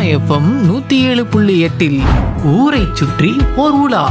FM நூத்தி ஏழு புள்ளி எட்டில் ஊரை சுற்றி ஓர் உலா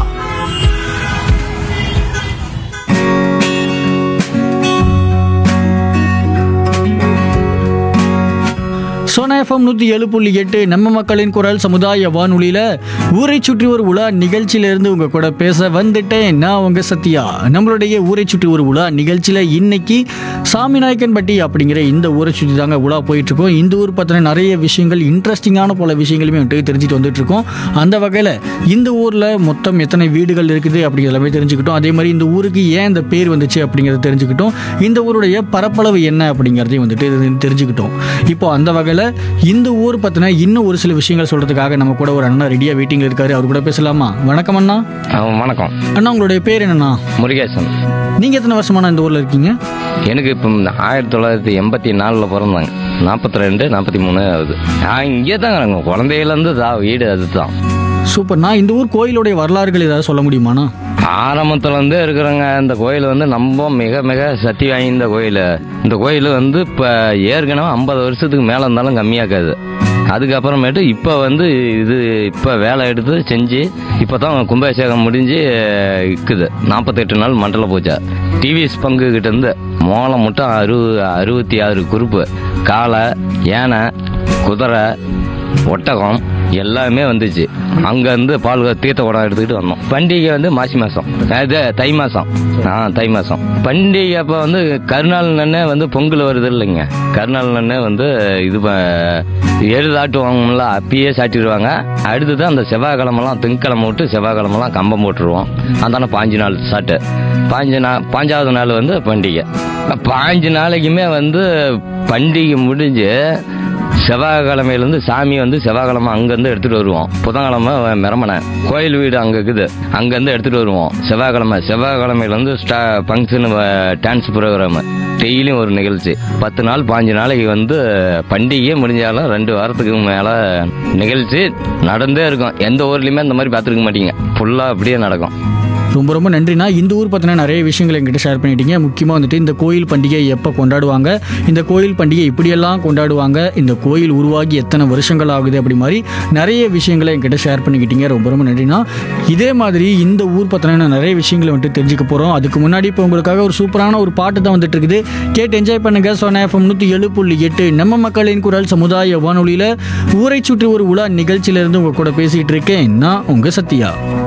சோனா எஃப்எம் நூற்றி ஏழு புள்ளி எட்டு நம்ம மக்களின் குரல் சமுதாய வானொலியில் ஊரை சுற்றி ஒரு உலா நிகழ்ச்சியிலேருந்து உங்கள் கூட பேச வந்துட்டேன் நான் உங்கள் சத்யா நம்மளுடைய ஊரை சுற்றி ஒரு உலா நிகழ்ச்சியில் இன்னைக்கு சாமிநாயக்கன்பட்டி அப்படிங்கிற இந்த ஊரை சுற்றி தாங்க உலா போயிட்டுருக்கோம் இந்த ஊர் பற்றின நிறைய விஷயங்கள் இன்ட்ரெஸ்டிங்கான பல விஷயங்களுமே வந்துட்டு தெரிஞ்சுட்டு வந்துட்டு இருக்கோம் அந்த வகையில் இந்த ஊரில் மொத்தம் எத்தனை வீடுகள் இருக்குது அப்படிங்கிற எல்லாமே தெரிஞ்சுக்கிட்டோம் அதே மாதிரி இந்த ஊருக்கு ஏன் இந்த பேர் வந்துச்சு அப்படிங்கிறத தெரிஞ்சுக்கிட்டோம் இந்த ஊருடைய பரப்பளவு என்ன அப்படிங்கிறதையும் வந்துட்டு தெரி- தெரிஞ்சுக்கிட்டோம் இப்போ அந்த வகையில் இந்த ஊர் பற்றின இன்னும் ஒரு சில விஷயங்கள் சொல்கிறதுக்காக நம்ம கூட ஒரு அண்ணா ரெடியாக வெயிட்டிங்கில் இருக்காரு அவர் கூட பேசலாமா வணக்கம் அண்ணா ஆ, வணக்கம் அண்ணா உங்களுடைய பேர் என்னண்ணா முருகேசன் நீங்கள் எத்தனை வருஷமாண்ணா இந்த ஊரில் இருக்கீங்க எனக்கு இப்போ ஆயிரத்தி தொள்ளாயிரத்தி எண்பத்தி நாலில் பிறந்தாங்க நாற்பத்தி ரெண்டு நாற்பத்தி மூணு ஆகுது நான் இங்கே தாங்க குழந்தையிலேருந்து தா வீடு அதுதான் சூப்பர்ண்ணா இந்த ஊர் கோயிலுடைய வரலாறுகள் ஏதாவது சொல்ல முடியுமாண்ணா ஆரம்பத்துலேருந்தே இருக்கிறோங்க இந்த கோயில் வந்து நம்ம மிக மிக சக்தி வாய்ந்த கோயில் இந்த கோயில் வந்து இப்போ ஏற்கனவே ஐம்பது வருஷத்துக்கு மேலே இருந்தாலும் கம்மியாக்காது அதுக்கப்புறமேட்டு இப்போ வந்து இது இப்போ வேலை எடுத்து செஞ்சு இப்போ தான் கும்பாபிஷேகம் முடிஞ்சு இருக்குது நாற்பத்தெட்டு நாள் மண்டல பூஜை டிவிஎஸ் பங்கு கிட்ட இருந்து மோளம் மட்டும் அறு அறுபத்தி ஆறு குறுப்பு காளை யானை குதிரை ஒட்டகம் எல்லாமே வந்துச்சு அங்கேருந்து பால் தீர்த்த குடம் எடுத்துக்கிட்டு வந்தோம் பண்டிகை வந்து மாசி மாதம் இது தை மாதம் ஆ தை மாதம் பண்டிகை அப்போ வந்து கருநாள் நன்னே வந்து பொங்கல் வருது இல்லைங்க கருநாள் நன்னே வந்து இது ப- எருதாட்டுவாங்கல்ல அப்பயே சாட்டிடுவாங்க அடுத்து தான் அந்த செவ்வாய்க்கிழமெல்லாம் திங்கக்கிழமை விட்டு செவ்வாய்க்கிழமெல்லாம் கம்பம் போட்டுருவோம் அதான பாஞ்சு நாள் சாட்டு பாஞ்சு நாள் பாஞ்சாவது நாள் வந்து பண்டிகை பாஞ்சு நாளைக்குமே வந்து பண்டிகை முடிஞ்சு செவ்வாய்க்கிழமையிலேருந்து சாமி வந்து செவ்வாய்க்கிழமை அங்கேருந்து எடுத்துகிட்டு வருவோம் புதன்கிழமை மிரமனை கோயில் வீடு அங்கே இருக்குது அங்கேருந்து எடுத்துகிட்டு வருவோம் செவ்வாய்க்கிழமை செவ்வாய்க்கிழமையிலேருந்து ஸ்டா ஃபங்க்ஷனு டான்ஸ் ப்ரோக்ராமு டெய்லியும் ஒரு நிகழ்ச்சி பத்து நாள் பாஞ்சு நாளைக்கு வந்து பண்டிகையே முடிஞ்சாலும் ரெண்டு வாரத்துக்கு மேலே நிகழ்ச்சி நடந்தே இருக்கும் எந்த ஊர்லேயுமே இந்த மாதிரி பார்த்துருக்க மாட்டீங்க ஃபுல்லாக அப்படியே நடக்கும் ரொம்ப ரொம்ப நன்றிண்ணா இந்த ஊர் பற்றின நிறைய விஷயங்களை எங்கிட்ட ஷேர் பண்ணிட்டீங்க முக்கியமாக வந்துட்டு இந்த கோயில் பண்டிகை எப்போ கொண்டாடுவாங்க இந்த கோயில் பண்டிகை இப்படியெல்லாம் கொண்டாடுவாங்க இந்த கோயில் உருவாகி எத்தனை வருஷங்கள் ஆகுது அப்படி மாதிரி நிறைய விஷயங்களை என்கிட்ட ஷேர் பண்ணிக்கிட்டீங்க ரொம்ப ரொம்ப நன்றிண்ணா இதே மாதிரி இந்த ஊர் பற்றின நிறைய விஷயங்களை வந்துட்டு தெரிஞ்சுக்க போகிறோம் அதுக்கு முன்னாடி இப்போ உங்களுக்காக ஒரு சூப்பரான ஒரு பாட்டு தான் வந்துட்டு இருக்குது கேட்டு என்ஜாய் பண்ணுங்க சோனா எஃப்எம் நூற்றி ஏழு புள்ளி எட்டு நம்ம மக்களின் குரல் சமுதாய வானொலியில் ஊரை சுற்றி ஒரு உலா நிகழ்ச்சியிலேருந்து உங்கள் கூட பேசிகிட்டு இருக்கேன் நான் உங்கள் சத்யா